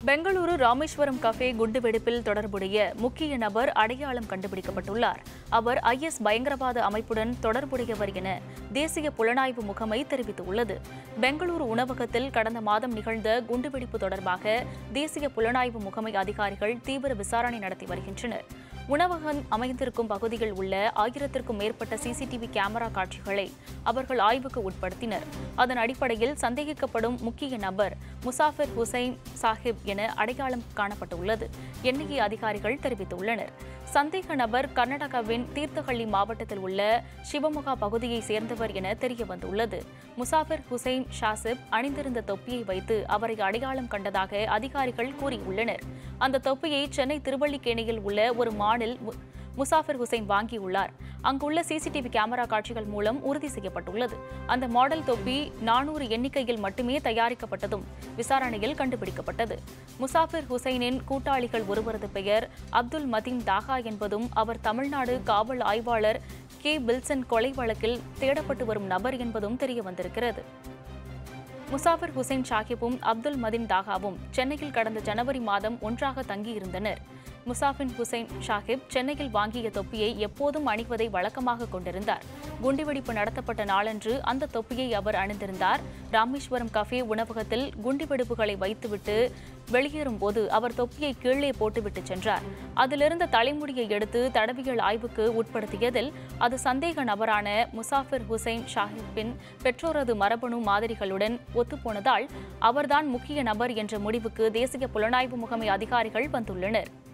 Bengaluru Rameswaram cafe குண்டுவெடிப்பில் தொடர்புடைய முக்கிய நபர் அடையாளம் கண்டுபிடிக்கப்பட்டுள்ளார் அவர் ஐஎஸ் பயங்கரவாத அமைப்புடன் தொடர்புடையவர் என தேசிய புலனாய்வு முகமை தெரிவித்துள்ளது பெங்களூரு உணவகத்தில் கடந்த மாதம் நிகழ்ந்த குண்டுவெடிப்பு தொடர்பாக தேசிய புலனாய்வு முகமை அதிகாரிகள் தீவிர விசாரணை நடத்தி வருகின்றனர் உணவகம் அமைந்திருக்கும் பகுதியில் உள்ள ஆயிரத்திற்கும் மேற்பட்ட சிசிடிவி கேமரா காட்சிகளை அவர்கள் ஆய்வுக்கு உட்படுத்தினர் அதன் அடிப்படையில் சந்தேகிக்கப்படும் முக்கிய நபர் முசாஃபிர் ஹுசைன் சாஹிப் என அடையாளம் காணப்பட்டுள்ளது என்ஐஏ அதிகாரிகள் தெரிவித்துள்ளனர் சந்தேக நபர் கர்நாடகாவின் தீர்த்தஹள்ளி மாவட்டத்தில் உள்ள சிவமுகா பகுதியைச் சேர்ந்தவர் என தெரிய வந்துள்ளது முசாஃபிர் ஹுசைன் ஷாசிப் அணிந்திருந்த தொப்பியை வைத்து அவரை அடையாளம் கண்டதாக அதிகாரிகள் கூறியுள்ளனர் அந்த தொப்பியை சென்னை திருவல்லிக்கேணியில் உள்ள ஒரு மானில் மு- முசாஃபிர் ஹுசைன் வாங்கியுள்ளார் அங்குள்ள சிசிடிவி கேமரா காட்சிகள் மூலம் உறுதி செய்யப்பட்டுள்ளது அந்த மாடல் தொப்பி நானூறு எண்ணிக்கையில் மட்டுமே தயாரிக்கப்பட்டதும் விசாரணையில் கண்டுபிடிக்கப்பட்டது முசாஃபிர் ஹுசைனின் கூட்டாளிகள் ஒருவரது பெயர் அப்துல் மதீன் தாகா என்பதும் அவர் தமிழ்நாடு காவல் ஆய்வாளர் கே பில்சன் கொலை வழக்கில் தேடப்பட்டு வரும் நபர் என்பதும் தெரிய வந்திருக்கிறது முசாஃபிர் ஹுசைன் ஷாகிப்பும் அப்துல் மதீன் தாகாவும் சென்னையில் கடந்த ஜனவரி மாதம் ஒன்றாக தங்கியிருந்தனர் முசாஃபின் ஹுசைன் ஷாகிப் சென்னையில் வாங்கிய தொப்பியை எப்போதும் அணிவதை வழக்கமாக கொண்டிருந்தார் குண்டுவெடிப்பு நடத்தப்பட்ட நாளன்று அந்த தொப்பியை அவர் அணிந்திருந்தார் ராமேஸ்வரம் கஃபே உணவகத்தில் குண்டுவெடிப்புகளை வைத்துவிட்டு வெளியேறும் போது அவர் தொப்பியை கீழே போட்டுவிட்டு சென்றார் அதிலிருந்த தலைமுடியை எடுத்து தடவியல் ஆய்வுக்கு உட்படுத்தியதில் அது சந்தேக நபரான முசாஃபிர் ஹுசைன் ஷாஹிப்பின் பெற்றோரது மரபணு மாதிரிகளுடன் ஒத்துப்போனதால் அவர்தான் முக்கிய நபர் என்ற முடிவுக்கு தேசிய புலனாய்வு முகமை அதிகாரிகள் வந்துள்ளனர்